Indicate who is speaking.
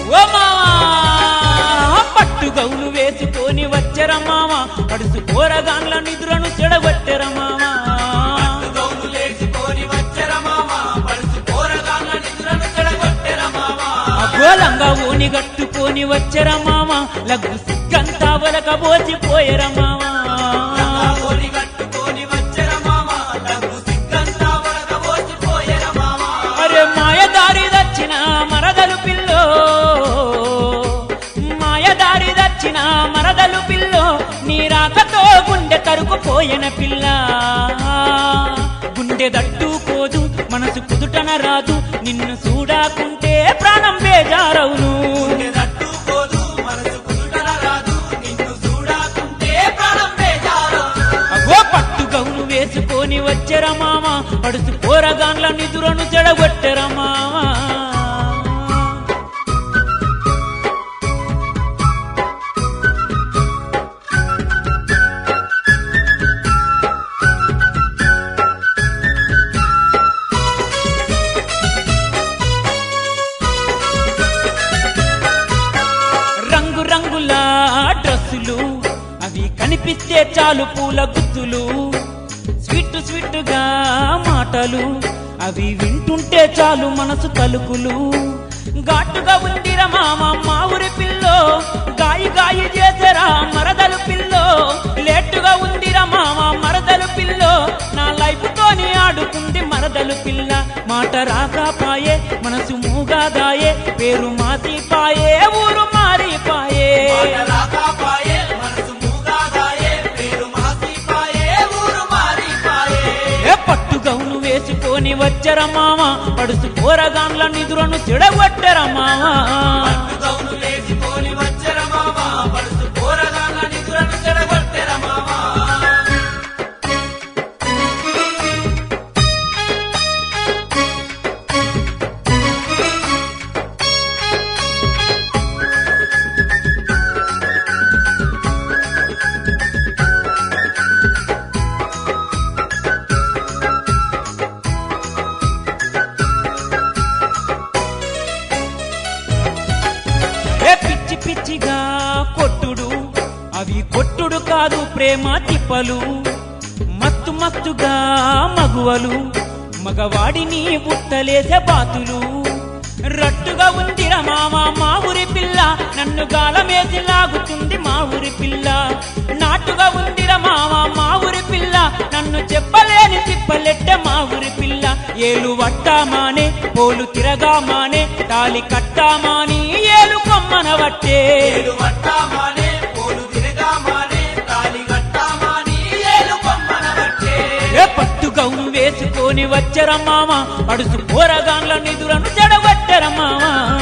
Speaker 1: ఓ మావా పట్టు గౌను వేసుకొని వచ్చర మామ పడుసు కూరగాన్ల నిధులను చెడగొట్టెర మామా
Speaker 2: గౌను లేచిపోని వచ్చర మామ పడుచు పోరగాళ్ళ నిధులను చెడగొట్టెర మామ
Speaker 1: అగోలంగా ఓని గట్టుకొని వచ్చర మామ లగ్గు సిగ్గంతా వలకబోసిపోయర మామా
Speaker 2: ఓని కట్టుకొని వచ్చర మామ డబ్బు సిగ్గంతా వరకబోసిపోయెర మామ
Speaker 1: అరే మాయదారి దచ్చిన మరదలు పిల్లో మాయదారి దచ్చిన మరదలు పిల్లో నీ రాకతో గుండె తరుకుపోయిన పిల్ల గుండె దట్టుకోదు మనసు కుదుటన రాదు నిన్ను చూడాకుంటే ప్రాణం బేజారవును
Speaker 2: గుండె తట్టుకోదు మనసు కుదుటన రాదు నిన్ను చూడాకుంటే ప్రాణం బేజారు
Speaker 1: అగో పట్టు గౌను వేసుకొని వచ్చెర మామ పడుసు పోరగాన్ల నిదురను చెడగొట్టెర మామ రంగు రంగుల డ్రెస్సులు అవి కనిపిస్తే చాలు పూల గుత్తులు స్వీట్ స్వీట్గా మాటలు అవి వింటుంటే చాలు మనసు తలుకులు ఘాటుగా ఉందిరా మామ మా ఊరి పిల్లో గాయి గాయి చేసరా మరదలు పిల్లో లేటుగా ఉందిరా మామ మరదలు పిల్లో నా లైఫ్ తోని ఆడుకుంది మరదలు పిల్ల మాట రాకాపాయే మనసు మూగాదాయే పేరు మాసిపాయే ఊరు మారిపాయే
Speaker 2: మాట రాకాపాయే మనసు మూగాదాయే పేరు మాసిపాయే ఊరు మారిపాయే
Speaker 1: ఏ పట్టు గౌను వేసుకొని వచ్చర మామ పడుసు పోరగాన్ల నిధులను చెడగొట్టర మామ
Speaker 2: గౌను లేచిపోని వచ్చర మామ పడుచు పోరగాళ్ళ నిధులను చెడగొట్టెర మామ
Speaker 1: ఏ పిచ్చి పిచ్చిగా కొట్టుడు అవి కొట్టుడు కాదు ప్రేమ తిప్పలు మత్తు మత్తుగా మగువలు మగవాడిని బుట్టలేసే బాతులు రట్టుగా ఉందిరా మామ మా ఊరి పిల్ల నన్ను గాలమేసి లాగుతుంది మా ఊరి పిల్ల నాటుగా ఉందిరా మామ మా ఊరి పిల్ల నన్ను చెప్పలేని తిప్పలెట్టే మా ఊరి పిల్ల ఏలు వట్టామానే పోలు తిరగామానే తాలి కట్టామాని ఏలు కొమ్మన వట్టే
Speaker 2: ఏడు వట్టామానే పోలు తిరగామానే తాలి గట్టామాని ఏలు కొమ్మన బట్టే
Speaker 1: ఏ పట్టు గౌను వేసుకొని వచ్చర మామ పడుసు పోరగాన్ల నిధులను చెడగొట్టర మామ